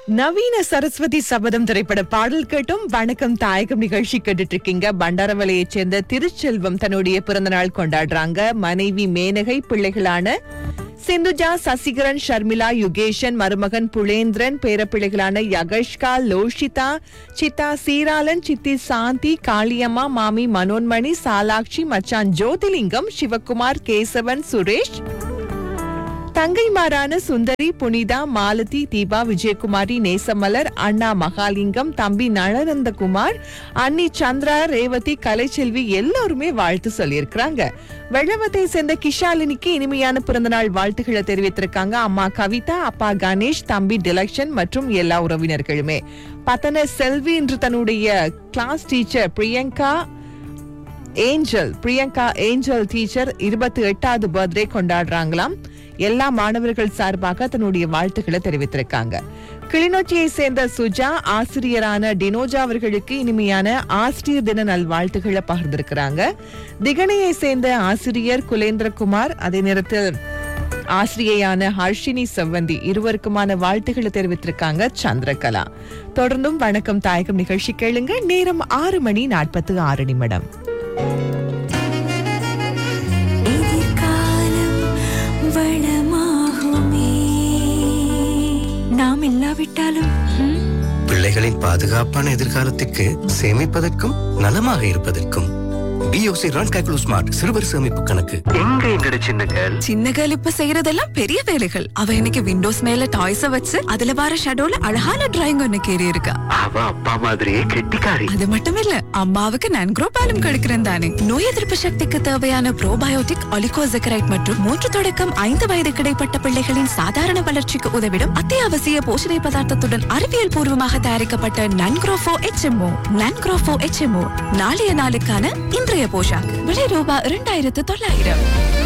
நவீன சரஸ்வதி சபதம் திரைப்பட பாடல் கேட்டும் வணக்கம் தாயகம் நிகழ்ச்சி கேட்டுட்டு இருக்கீங்க பண்டாரவளையைச் சேர்ந்த திருச்செல்வம் தன்னுடைய பிறந்த நாள் கொண்டாடுறாங்க மனைவி மேனகை பிள்ளைகளான சிந்துஜா சசிகரன் ஷர்மிளா யுகேஷன் மருமகன் புலேந்திரன் பேரப்பிள்ளைகளான யகஷ்கா லோஷிதா சித்தா சீராளன் சித்தி சாந்தி காளியம்மா மாமி மனோன்மணி சாலாட்சி மச்சான் ஜோதிலிங்கம் சிவகுமார் கேசவன் சுரேஷ் தங்கைமாரான சுந்தரி புனிதா மாலதி தீபா விஜயகுமாரி நேசமலர் அண்ணா மகாலிங்கம் தம்பி நளநந்தகுமார் அண்ணி சந்திரா ரேவதி கலைச்செல்வி எல்லாருமே வாழ்த்து சொல்லியிருக்கிறாங்க வெள்ளவத்தை சேர்ந்த கிஷாலினிக்கு இனிமையான பிறந்தநாள் வாழ்த்துக்களை தெரிவித்திருக்காங்க அம்மா கவிதா அப்பா கணேஷ் தம்பி டிலக்ஷன் மற்றும் எல்லா உறவினர்களுமே பத்தன செல்வி என்று தன்னுடைய class teacher Priyanka Angel Priyanka Angel teacher இருபத்தி எட்டாவது பர்த்டே கொண்டாடுறாங்களாம் எல்லா மாணவர்கள் சார்பாக தன்னுடைய வாழ்த்துக்களை தெரிவித்திருக்காங்க கிளிநொச்சியை சேர்ந்த சுஜா ஆசிரியரான டினோஜா அவர்களுக்கு இனிமையான ஆசிரியர் தின நல்வாழ்த்துக்களை பகிர்ந்திருக்கிறாங்க திகனையை சேர்ந்த ஆசிரியர் குலேந்திரகுமார் அதே நேரத்தில் ஆசிரியையான ஹர்ஷினி செவ்வந்தி இருவருக்குமான வாழ்த்துக்களை தெரிவித்திருக்காங்க சந்திரகலா தொடர்ந்தும் வணக்கம் தாயகம் நிகழ்ச்சி கேளுங்க நேரம் ஆறு மணி நாற்பத்தி ஆறு நிமிடம் எதிர்காலம் வளமாகுமே நாம் இல்லாவிட்டாலும் ம், பிள்ளைகளின் பாதுகாப்பான எதிர்காலத்திற்கு சேமிப்பதற்கும் நலமாக இருப்பதற்கும் பிஓசி ரன் கேக்குலு ஸ்மார்ட் சிறுவர் சேமிப்பு கணக்கு எங்க எங்கட சின்ன கேள் சின்ன கேர்ள் இப்ப செய்யறதெல்லாம் பெரிய வேலைகள் அவ இன்னைக்கு விண்டோஸ் மேல டாய்ஸ வச்சு அதுல வர ஷடோல அழகான டிராயிங் ஒண்ணு கேறி இருக்கா அவ அப்பா மாதிரியே கெட்டிக்காரி அது மட்டும் இல்ல அம்மாவுக்கு நன்க்ரோ பாலும் கிடைக்கிறேன் தானே நோய் எதிர்ப்பு சக்திக்கு தேவையான ப்ரோபயோட்டிக் ஒலிகோசெக்கரைட் மற்றும் மூன்று தொடக்கம் ஐந்து வயது கிடைப்பட்ட பிள்ளைகளின் சாதாரண வளர்ச்சிக்கு உதவிடும் அத்தியாவசிய போஷணை பதார்த்தத்துடன் அறிவியல் பூர்வமாக தயாரிக்கப்பட்ட நன்க்ரோஃபோ எச்எம்ஓ நன்க்ரோஃபோ எச்எம்ஓ நாளைய நாளுக்கான இன்றைய போஷாக் விலை ரூபாய் இரண்டாயிரத்து தொள்ளாயிரம்